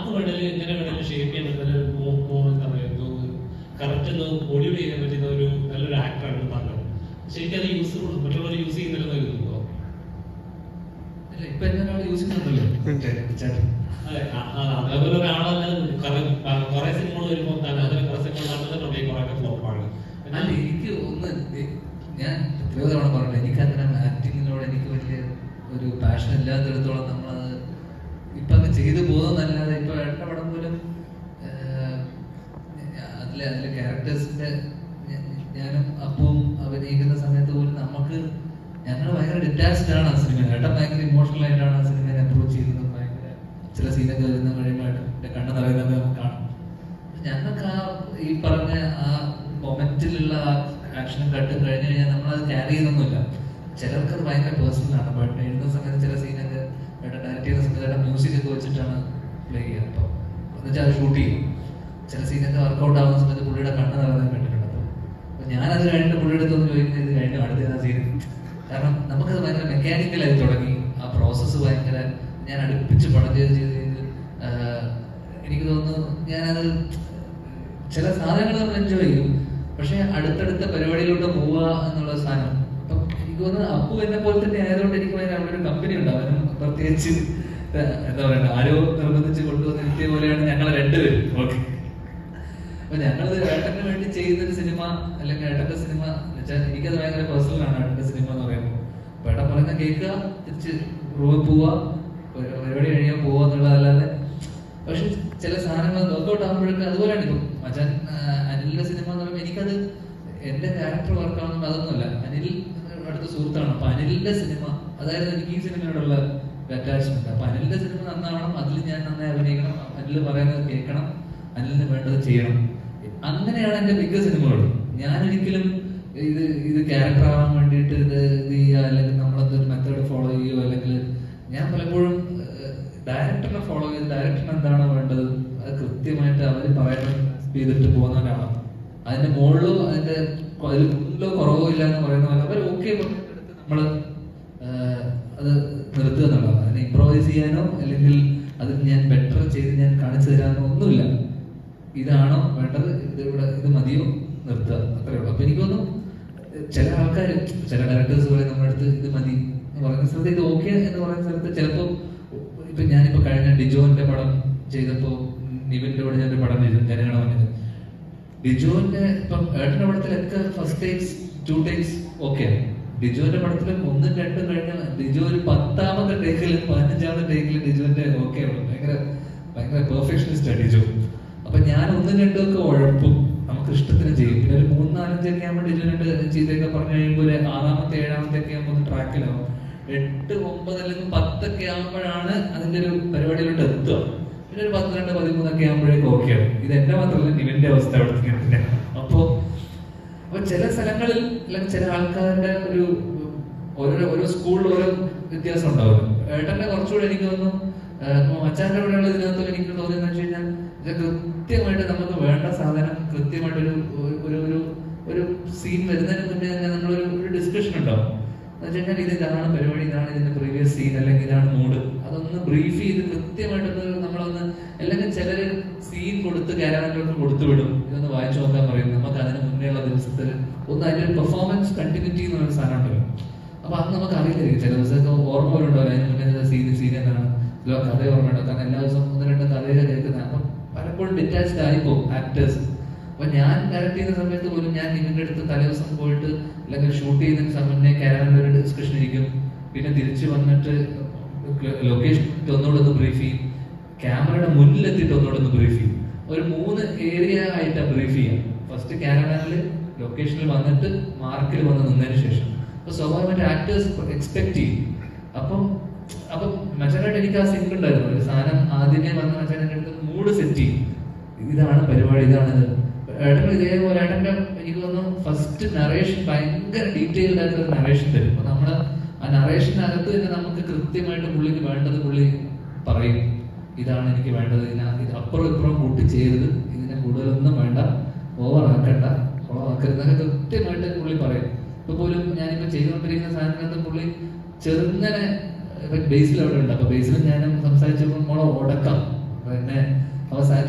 ആർക്ക് വേണേലും എങ്ങനെ വേണേലും ഷേപ്പ് ചെയ്യാൻ പറ്റുന്ന ഒരു മോ- മോ- എന്താ പറയാ കറക്റ്റ് ഒന്ന് മോഡ്യൂൾ ചെയ്യാൻ പറ്റുന്ന ഒരു നല്ലൊരു ആക്ടറാണ് താങ്കൾ ശരിക്കും അത് യൂസ്ഫുൾ മറ്റുള്ളവർ യൂസ് ചെയ്യുന്നില്ലെന്ന് കരുതുന്നുണ്ടോ ഇല്ല, ഇപ്പൊ എന്നെ ഒരാൾ യൂസ് ചെയ്യുന്നുണ്ടല്ലോ ചേട്ടൻ അതെ ആ- ആ, അതേപോലെ ഒരാളല്ല കുറെ സിനിമകൾ വരുമ്പോൾ തന്നെ അതിന് കുറെ സിനിമകൾ നടന്നിട്ടുണ്ടെങ്കിൽ കുറെ ഫ്ലോപ്പാണ് അല്ല എനിക്ക് ഒന്ന് ഇ- ഞാൻ എത്രയോ തവണ പറഞ്ഞു എനിക്ക് അങ്ങനെ ആക്ടിങ്ങിനോട് എനിക്ക് വലിയ ഒരു പാഷൻ ഇല്ലാത്തിടത്തോളം നമ്മളത് ഇപ്പൊ അങ്ങ് ചെയ്തു പോകുന്നതല്ലാതെ ഇപ്പൊ ഏട്ടൻ്റെ പടം പോലും ആഹ്, ഞാ- അതിലെ അതിലെ ക്യാരക്ടേഴ്സിന്റെ ഞാനും അപ്പവും അഭിനയിക്കുന്ന സമയത്ത് പോലും നമുക്ക് ഞങ്ങൾ ഭയങ്കര ഡിറ്റാച്ച്ഡ് ആണ് ആ സിനിമ ഏട്ടൻ ഭയങ്കര ഇമോഷണൽ ആയിട്ടാണ് ആ സിനിമയെ അപ്രോച്ച് ചെയ്യുന്നത് ഭയങ്കര ചില സീനൊക്കെ വരുന്ന കഴിയുമ്പോൾ ഏട്ടൻ്റെ കണ്ണ് നിറയുന്നത് നമുക്ക് കാണാം ഞങ്ങൾക്ക് ആ ഈ പറഞ്ഞ ആ മൊമെന്റിലുള്ള ആ ആക്ഷനും കട്ടും കഴിഞ്ഞു കഴിഞ്ഞാൽ നമ്മളത് ക്യാരി ചെയ്യുന്നൊന്നുമില്ല ചിലർക്ക് അത് ഭയങ്കര പേഴ്സണൽ ആണ് ബട്ട് എഴുതുന്ന സമയത്ത് ചില സീനൊക്കെ ഡയറക്റ്റ് ചെയ്യുന്ന സമയത്ത് മ്യൂസിക് ഒക്കെ വെച്ചിട്ടാണ് പ്ലേ ചെയ്യുക അപ്പോൾ എന്നുവെച്ചാൽ അത് ഷൂട്ട് ചെയ്യും ചില സീനൊക്കെ വർക്കൗട്ട് ആവുന്ന സമയത്ത് പുള്ളിയുടെ കണ്ണ് നിറഞ്ഞാൽ കണ്ടിട്ടുണ്ട് അപ്പോൾ അപ്പോൾ ഞാനത് കഴിഞ്ഞിട്ട് പുള്ളിയുടെ അടുത്ത് ഒന്ന് ചോദിക്കുന്നത് ഇത് കഴിഞ്ഞു അടുത്ത സീൻ കാരണം നമുക്കത് ഭയങ്കര മെക്കാനിക്കലായി തുടങ്ങി ആ പ്രോസസ്സ് ഭയങ്കര ഞാൻ അടുപ്പിച്ച് പടം ചെയ്ത് ചെയ്ത് ചെയ്ത് ആഹ്, എനിക്ക് തോന്നുന്നു ഞാനത് ചില സാധനങ്ങൾ നമ്മൾ എൻജോയ് ചെയ്യും പക്ഷെ അടുത്തടുത്ത പരിപാടിയിലോട്ട് പോവുക എന്നുള്ള സാധനം അപ്പം എനിക്ക് തോന്നുന്നു അപ്പു എന്നെ പോലെ തന്നെ ആയതുകൊണ്ട് എനിക്ക് ഭയങ്കര അവിടെ ഒരു കമ്പനി ഉണ്ട് അവനും പ്രത്യേകിച്ച് ഏഹ്, എന്താ പറയുക ആരോ നിർബന്ധിച്ച് കൊണ്ടുവന്ന് എത്തിയ പോലെയാണ് ഞങ്ങൾ രണ്ടുപേരും ഓക്കെ അപ്പൊ ഞങ്ങളത് ഏട്ടന് വേണ്ടി ചെയ്യുന്നൊരു സിനിമ അല്ലെങ്കിൽ ഏട്ടന്റെ സിനിമ എന്ന് വെച്ചാൽ എനിക്കത് ഭയങ്കര പേഴ്സണൽ ആണ് ഏട്ടന്റെ സിനിമ എന്ന് പറയുമ്പോൾ അപ്പൊ ഏട്ടൻ പറയുന്ന കേൾക്കുക തിരിച്ച് റൂമിൽ പോവുക ഒരു- പരിപാടി കഴിയാൻ പോവുക എന്നുള്ളതല്ലാതെ പക്ഷെ ചില സാധനങ്ങൾ വർക്കൗട്ട് ആകുമ്പോഴൊക്കെ അതുപോലെയാണ് ഇപ്പം മച്ചാൻ ആ, അനിലിന്റെ സിനിമ എന്ന് പറയുമ്പോൾ എനിക്കത് എന്റെ ക്യാരക്ടർ വർക്കാണെന്ന് അതൊന്നുമല്ല അനിൽ അടുത്ത സുഹൃത്താണ് അപ്പൊ അനിലിന്റെ സിനിമ അതായത് എനിക്ക് ഈ സിനിമയോടുള്ള അറ്റാച്ച്മെന്റ് അപ്പൊ അനിലിന്റെ സിനിമ നന്നാവണം അതിൽ ഞാൻ നന്നായി അഭിനയിക്കണം അനിൽ പറയുന്നത് കേൾക്കണം അനിലിന് വേണ്ടത് ചെയ്യണം അങ്ങനെയാണ് എന്റെ മിക്ക സിനിമകളും ഞാൻ ഒരിക്കലും ഇത് ഇത് ക്യാരക്ടർ ആവാൻ വേണ്ടിയിട്ട് ഇത് ഇത് ചെയ്യുക അല്ലെങ്കിൽ നമ്മളെന്തൊരു മെത്തേഡ് ഫോളോ ചെയ്യുകയോ അല്ലെങ്കിൽ ഞാൻ പലപ്പോഴും ഡയറക്ടറിനെ ഫോളോ ചെയ്ത് ഡയറക്ടറിന് എന്താണോ വേണ്ടത് അത് കൃത്യമായിട്ട് അവർ പറയുന്നത് ചെയ്തിട്ട് പോകുന്ന ഒരാളാണ് അതിന്റെ മുകളിലോ അതിന്റെ കൊ- അതിൽ കൂടുതലോ കുറവോ ഇല്ല എന്ന് പറയുന്ന പോലെ അവർ ഓക്കെ പറഞ്ഞെടുത്ത് നമ്മള് ആഹ് അത് നിർത്തുക എന്നുള്ളതാണ് അതിനെ ഇംപ്രോവൈസ് ചെയ്യാനോ അല്ലെങ്കിൽ അത് ഞാൻ ബെറ്റർ ചെയ്ത് ഞാൻ കാണിച്ചു തരാനോ ഒന്നുമില്ല ഇതാണോ വേണ്ടത് ഇത് ഇവിടെ ഇത് മതിയോ നിർത്തുക അത്രേ ഉള്ളൂ അപ്പൊ എനിക്ക് തോന്നുന്നു ചില ആൾക്കാർ ചില ഡയറക്ടേഴ്സ് പറയും നമ്മുടെ അടുത്ത് ഇത് മതി എന്ന് പറയുന്ന സ്ഥലത്ത് ഇത് ഓക്കെ എന്ന് പറയുന്ന സ്ഥലത്ത് ചിലപ്പോൾ ഇപ്പൊ ഞാനിപ്പോ കഴിഞ്ഞ ഡിജോന്റെ പടം ചെയ്തപ്പോ നിവിന്റെ കൂടെ ഞാൻ ഒരു പടം ചെയ്തു ജനഗണമനിൽ ഡിജോന്റെ ഇപ്പം ഏട്ടന്റെ പടത്തിലൊക്കെ first takes two takes okay ഡിജോന്റെ പടത്തിൽ ഒന്നും രണ്ടും കഴിഞ്ഞ ഡിജോ ഒരു പത്താമത്തെ ടേക്കിൽ പതിനഞ്ചാമത്തെ ടേക്കിൽ ഡിജോന്റെ ഓക്കെ ഉള്ളു ഭയങ്കര ഭയങ്കര പെർഫെക്ഷനിസ്റ്റ് ഡിജോ അപ്പൊ ഞാൻ ഒന്നും രണ്ടും ഒക്കെ ഉഴപ്പും നമുക്ക് ഇഷ്ടത്തിന് ചെയ്യും പിന്നെ ഒരു മൂന്ന് നാലഞ്ചൊക്കെ ആകുമ്പോൾ ഡിജോ രണ്ട് ചെയ്തൊക്കെ പറഞ്ഞു കഴിയുമ്പോൾ ഒരു ആറാമത്തെ ഏഴാമത്തെ ഒക്കെ ആകുമ്പോൾ ഒന്ന് ട്രാക്കിലാവും എട്ട് ഒമ്പത് അല്ലെങ്കിൽ പത്തൊക്കെ ആകുമ്പോഴാണ് അതിന്റെ ഒരു പരിപാടിയിലോട്ട് എത്തുക പിന്നെ ഒരു പന്ത്രണ്ട് പതിമൂന്നൊക്കെ ആകുമ്പോഴേക്കും ഓക്കെ ആവും ഇത് എന്റെ മാത്രമല്ല നിവിന്റെ അവസ്ഥ അവിടെ തന്നെ അപ്പോ അപ്പൊ ചില സ്ഥലങ്ങളിൽ അല്ലെങ്കിൽ ചില ആൾക്കാരുടെ ഒരു ഓരോ ഓരോ സ്കൂളിൽ ഓരോ വ്യത്യാസം ഉണ്ടാവും ഏട്ടന്റെ കുറച്ചുകൂടെ എനിക്ക് തോന്നുന്നു അച്ഛൻ്റെ കൂടെയുള്ള ഇതിനകത്ത് എനിക്ക് തോന്നിയെന്ന് വെച്ച് കഴിഞ്ഞാൽ ഇത് കൃത്യമായിട്ട് നമുക്ക് വേണ്ട സാധനം കൃത്യമായിട്ട് ഒരു ഒരു ഒരു ഒരു സീൻ വരുന്നതിന് മുന്നേ തന്നെ നമ്മളൊരു ഒരു ഡിസ്കഷൻ ഉണ്ടാവും എന്ന് വെച്ച് കഴിഞ്ഞാൽ ഇത് ഇതാണ് പരിപാടി ഇതാണ് ഇതിന്റെ പ്രീവിയസ് സീൻ അല്ലെങ്കിൽ ഇതാണ് മൂഡ് അതൊന്ന് ബ്രീഫ് ചെയ്ത് കൃത്യമായിട്ടൊന്ന് നമ്മളൊന്ന് അല്ലെങ്കിൽ ചിലര് സീൻ കൊടുത്ത് ക്യാരവനിലോട്ട് കൊടുത്തു വിടും ഇതൊന്ന് വായിച്ചു നോക്കാൻ പറയും നമുക്ക് അതിന് മുന്നേയുള്ള ദിവസത്തിൽ ഒന്ന് അതിന്റെ ഒരു പെർഫോമൻസ് കണ്ടിന്യൂറ്റി എന്ന് പറയുന്ന സാധനം ഉണ്ടല്ലോ അപ്പൊ അത് നമുക്ക് അറിയില്ലായിരിക്കും ചില ദിവസമൊക്കെ ഓർമ്മ പോലും ഉണ്ടാവില്ല അതിന് മുന്നേ സീൻ സീൻ എന്താണ് ഇതിലോ കഥ ഓർമ്മയുണ്ടോ കാരണം എല്ലാ ദിവസവും ഒന്ന് രണ്ട് കഥയൊക്കെ കേൾക്കുന്നത് അപ്പം പലപ്പോഴും ഡിറ്റാച്ച്ഡ് ആയിപ്പോകും ആക്ടേഴ്സ് അപ്പൊ ഞാൻ ഡയറക്ട് ചെയ്യുന്ന സമയത്ത് പോലും ഞാൻ ഇതിന്റെ അടുത്ത് തലേദിവസം പോയിട്ട് അല്ലെങ്കിൽ ഷൂട്ട് ചെയ്യുന്നതിന് സമയത്ത് ക്യാരവനിൽ ഒരു ഡിസ്കഷൻ ഇരിക്കും പിന്നെ തിരിച്ചു വന്നിട്ട് ലൊക്കേഷൻ ഒന്നുകൂടെ ഒന്ന് ബ്രീഫ് ചെയ്യും ക്യാമറയുടെ മുന്നിലെത്തിയിട്ട് ഒന്നുകൂടെ ഒന്ന് ബ്രീഫ് ചെയ്യും ഒരു മൂന്ന് ഏരിയ ആയിട്ടാണ് ബ്രീഫ് ചെയ്യാം ഫസ്റ്റ് ക്യാരവാനിൽ ലൊക്കേഷനിൽ വന്നിട്ട് മാർക്കിൽ വന്ന് നിന്നതിന് ശേഷം അപ്പൊ സ്വാഭാവികമായിട്ട് ആക്ടേഴ്സ് എക്സ്പെക്ട് ചെയ്യും അപ്പം അപ്പം മച്ചാനായിട്ട് എനിക്ക് ആ സിങ്ക് ഉണ്ടായിരുന്നു ഒരു സാധനം ആദ്യമേ വന്ന മച്ചാനെ അടുത്ത് മൂഡ് സെറ്റ് ചെയ്യും ഇതാണ് പരിപാടി ഇതാണ് ഇത് ഏട്ടൻ ഇതേപോലെ ഏട്ടന്റെ എനിക്ക് തോന്നുന്നു ഫസ്റ്റ് നറേഷൻ ഭയങ്കര ഡീറ്റെയിൽഡ് ആയിട്ടുള്ള നറേഷൻ തരും അപ്പൊ നമ്മള് ആ നറേഷനകത്ത് തന്നെ നമുക്ക് കൃത്യമായിട്ട് പുള്ളിക്ക് വേണ്ടത് പുള്ളി പറയും ഇതാണ് എനിക്ക് വേണ്ടത് ഇതിന ഇത് അപ്പുറം ഇപ്പുറം കൂട്ടി ചെയ്യരുത് ഇതിനെ കൂടുതലൊന്നും വേണ്ട ഓവർ ആക്കണ്ട കുളമാക്കരുത് എന്നൊക്കെ കൃത്യമായിട്ട് പുള്ളി പറയും ഇപ്പൊ പോലും ഞാനിപ്പോ ചെയ്തുകൊണ്ടിരിക്കുന്ന സാധനങ്ങൾക്ക് പുള്ളി ചെറുങ്ങനെ ബേസിൽ അവിടെ ഉണ്ട് അപ്പൊ ബേസിൽ ഞാനും സംസാരിച്ചപ്പോൾ മോളെ ഉടക്കാം അപ്പൊ എന്നെ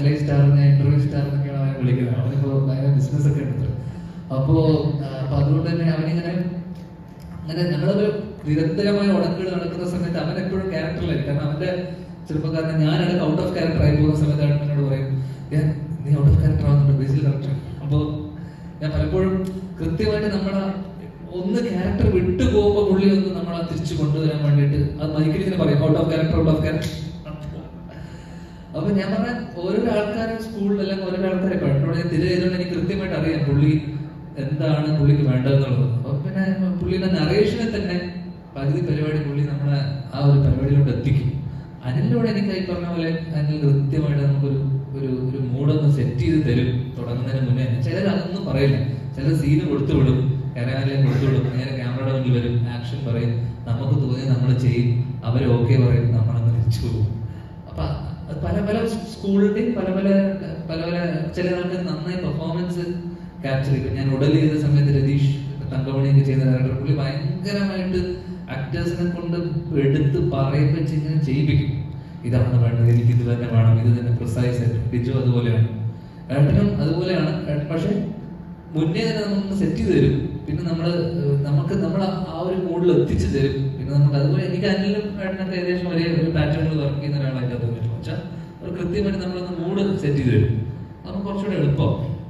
സാറ്റലൈറ്റ് സ്റ്റാർ ഞാൻ ഇന്റർവ്യൂ സ്റ്റാർ എന്നൊക്കെയാണ് അവനെ വിളിക്കുന്നത് അവനിപ്പോ ഭയങ്കര ബിസിനസ് ഒക്കെ ഉണ്ട് അപ്പോ ആ, അപ്പൊ അതുകൊണ്ട് തന്നെ അവനിങ്ങനെ അങ്ങനെ ഞങ്ങളൊരു നിരന്തരമായ ഉടക്കുകൾ നടക്കുന്ന സമയത്ത് അവൻ എപ്പോഴും ക്യാരക്ടറിലായിരിക്കും കാരണം അവന്റെ ചെറുപ്പക്കാരനെ ഞാനാണ് ഔട്ട് ഓഫ് ക്യാരക്ടർ ആയി പോകുന്ന സമയത്ത് അവൻ എന്നോട് പറയും ഞാൻ നീ ഔട്ട് ഓഫ് ക്യാരക്ടർ ആവുന്നുണ്ട് ബേസിൽ കറക്റ്റ് അപ്പോ ഞാൻ പലപ്പോഴും കൃത്യമായിട്ട് നമ്മളെ ഒന്ന് ക്യാരക്ടർ വിട്ടു പോകുമ്പോൾ പുള്ളി ഒന്ന് നമ്മളെ തിരിച്ചു കൊണ്ടുവരാൻ വേണ്ടിയിട്ട് അത് മൈക്കിൽ ഇങ്ങനെ പറയും out of character out of character അപ്പൊ ഞാൻ പറഞ്ഞ ഓരോ ആൾക്കാരും സ്കൂളിൽ അല്ലെങ്കിൽ ഓരോ ആൾക്കാരെ കണ്ടോണ്ട് ഞാൻ തിരികെ ചെയ്തുകൊണ്ട് എനിക്ക് കൃത്യമായിട്ട് അറിയാം പുള്ളി എന്താണ് പുള്ളിക്ക് വേണ്ടതെന്നുള്ളത് അപ്പൊ പിന്നെ പുള്ളിയുടെ നറേഷനെ തന്നെ പകുതി പരിപാടി പുള്ളി നമ്മളെ ആ ഒരു പരിപാടിയിലോട്ട് എത്തിക്കും അതിലൂടെ എനിക്ക് ഈ പറഞ്ഞ പോലെ അതിന് കൃത്യമായിട്ട് നമുക്കൊരു ഒരു ഒരു മൂഡൊന്ന് സെറ്റ് ചെയ്ത് തരും തുടങ്ങുന്നതിന് മുന്നേ ചിലർ അതൊന്നും പറയില്ല ചില സീന് കൊടുത്തു വിടും കരകാലം കൊടുത്തു വിടും നേരെ ക്യാമറയുടെ മുന്നിൽ വരും ആക്ഷൻ പറയും നമുക്ക് തോന്നി നമ്മൾ ചെയ്യും അവർ ഓക്കെ പറയും നമ്മളങ്ങ് തിരിച്ചു പോകും അപ്പൊ അത് പല പല സ്കൂളിന്റെയും പല പല പല പല ചില ആൾക്ക് നന്നായി പെർഫോമൻസ് ക്യാപ്ചർ ചെയ്യും ഞാൻ ഉടൽ ചെയ്ത സമയത്ത് രതീഷ് തങ്കമണിയൊക്കെ ചെയ്ത ഡയറക്ടർ പുള്ളി ഭയങ്കരമായിട്ട് ആക്ടേഴ്സിനെ കൊണ്ട് എടുത്ത് പറയിപ്പിച്ച് ഇങ്ങനെ ചെയ്യിപ്പിക്കും ഇതാണ് വേണ്ടത് എനിക്ക് ഇത് തന്നെ വേണം ഇത് തന്നെ പ്രിസൈസ് ആയിട്ട് ബിജു അതുപോലെയാണ് ഏട്ടനും അതുപോലെയാണ് ഏട്ടൻ പക്ഷെ മുന്നേ തന്നെ നമുക്ക് സെറ്റ് ചെയ്ത് തരും പിന്നെ നമ്മൾ നമുക്ക് നമ്മൾ ആ ഒരു മൂഡിൽ എത്തിച്ചു തരും പിന്നെ നമുക്ക് അതുപോലെ എനിക്ക് അനിലും ഏട്ടനൊക്കെ ഏകദേശം ഒരേ ഒരു പാറ്റേണിൽ വർക്ക് ചെയ്യുന്ന ഒരാളായിട്ട് അത് പറ്റും വെച്ചാൽ ഒരു കൃത്യമായിട്ട് നമ്മളൊന്ന് മൂഡ് സെറ്റ് ചെയ്ത് തരും നമുക്ക് കുറച്ചുകൂടെ എളുപ്പം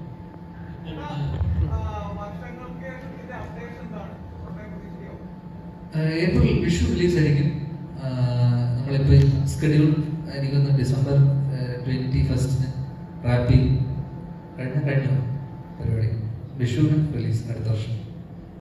വർഷങ്ങൾക്ക് ഇതിന്റെ അപ്ഡേഷൻ എന്താണ് ഉടനെ പ്രതീക്ഷിക്കാമോ ആഹ് ഏപ്രിൽ വിഷു റിലീസ് ആയിരിക്കും ആഹ് നമ്മളിപ്പോ സ്കെഡ്യൂൾ എനിക്കൊന്ന് ഡിസംബർ ട്വന്റി ഫസ്റ്റിന് റാപ്പി കഴിഞ്ഞ കഴിഞ്ഞു പരിപാടി വിഷുവിന് റിലീസ് അടുത്ത വർഷം